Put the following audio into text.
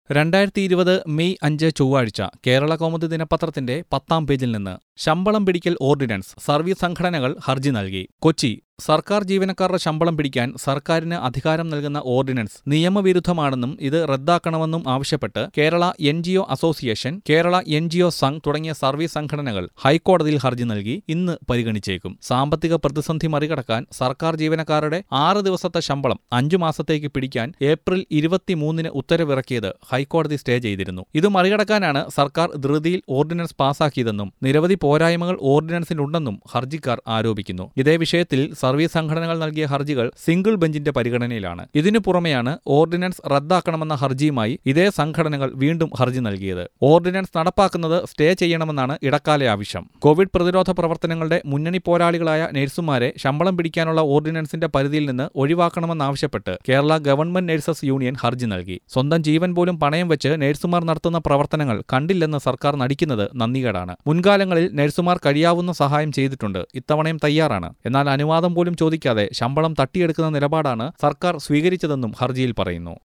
രണ്ടായിരത്തി ഇരുപത് മെയ് അഞ്ച് ചൊവ്വാഴ്ച കേരള കൗമുദി ദിനപത്രത്തിന്റെ പത്താം പേജിൽ നിന്ന് ശമ്പളം പിടിക്കൽ ഓർഡിനൻസ് സർവീസ് സംഘടനകൾ ഹർജി നൽകി കൊച്ചി സർക്കാർ ജീവനക്കാരുടെ ശമ്പളം പിടിക്കാൻ സർക്കാരിന് അധികാരം നൽകുന്ന ഓർഡിനൻസ് നിയമവിരുദ്ധമാണെന്നും ഇത് റദ്ദാക്കണമെന്നും ആവശ്യപ്പെട്ട് Kerala N G O association Kerala N G O Sangh തുടങ്ങിയ സർവീസ് സംഘടനകൾ ഹൈക്കോടതിയിൽ ഹർജി നൽകി ഇന്ന് പരിഗണിച്ചേക്കും സാമ്പത്തിക പ്രതിസന്ധി മറികടക്കാൻ സർക്കാർ ജീവനക്കാരുടെ ആറ് ദിവസത്തെ ശമ്പളം അഞ്ചു മാസത്തേക്ക് പിടിക്കാൻ ഏപ്രിൽ ഇരുപത്തിമൂന്നിന് ഉത്തരവിറക്കിയത് ഹൈക്കോടതി സ്റ്റേ ചെയ്തിരുന്നു ഇത് മറികടക്കാനാണ് സർക്കാർ ധൃതിയിൽ ഓർഡിനൻസ് പാസാക്കിയതെന്നും നിരവധി പോരായ്മകൾ ഓർഡിനൻസിനുണ്ടെന്നും ഹർജിക്കാർ ആരോപിക്കുന്നു ഇതേ വിഷയത്തിൽ സർവീസ് സംഘടനകൾ നൽകിയ ഹർജികൾ സിംഗിൾ ബെഞ്ചിന്റെ പരിഗണനയിലാണ് ഇതിനു പുറമെയാണ് ഓർഡിനൻസ് റദ്ദാക്കണമെന്ന ഹർജിയുമായി ഇതേ സംഘടനകൾ വീണ്ടും ഹർജി നൽകിയത് ഓർഡിനൻസ് നടപ്പാക്കുന്നത് സ്റ്റേ ചെയ്യണമെന്നാണ് ഇടക്കാല ആവശ്യം കോവിഡ് പ്രതിരോധ പ്രവർത്തനങ്ങളുടെ മുന്നണി പോരാളികളായ നഴ്സുമാരെ ശമ്പളം പിടിക്കാനുള്ള ഓർഡിനൻസിന്റെ പരിധിയിൽ നിന്ന് ഒഴിവാക്കണമെന്നാവശ്യപ്പെട്ട് കേരള ഗവൺമെന്റ് നഴ്സസ് യൂണിയൻ ഹർജി നൽകി സ്വന്തം ജീവൻ പോലും പണയം വെച്ച് നഴ്സുമാർ നടത്തുന്ന പ്രവർത്തനങ്ങൾ കണ്ടില്ലെന്ന് സർക്കാർ നടിക്കുന്നത് നന്ദികേടാണ് മുൻകാലങ്ങളിൽ നഴ്സുമാർ കഴിയാവുന്ന സഹായം ചെയ്തിട്ടുണ്ട് ഇത്തവണയും തയ്യാറാണ് എന്നാൽ അനുവാദം പോലും ചോദിക്കാതെ ശമ്പളം തട്ടിയെടുക്കുന്ന നിലപാടാണ് സർക്കാർ സ്വീകരിച്ചതെന്നും ഹർജിയിൽ പറയുന്നു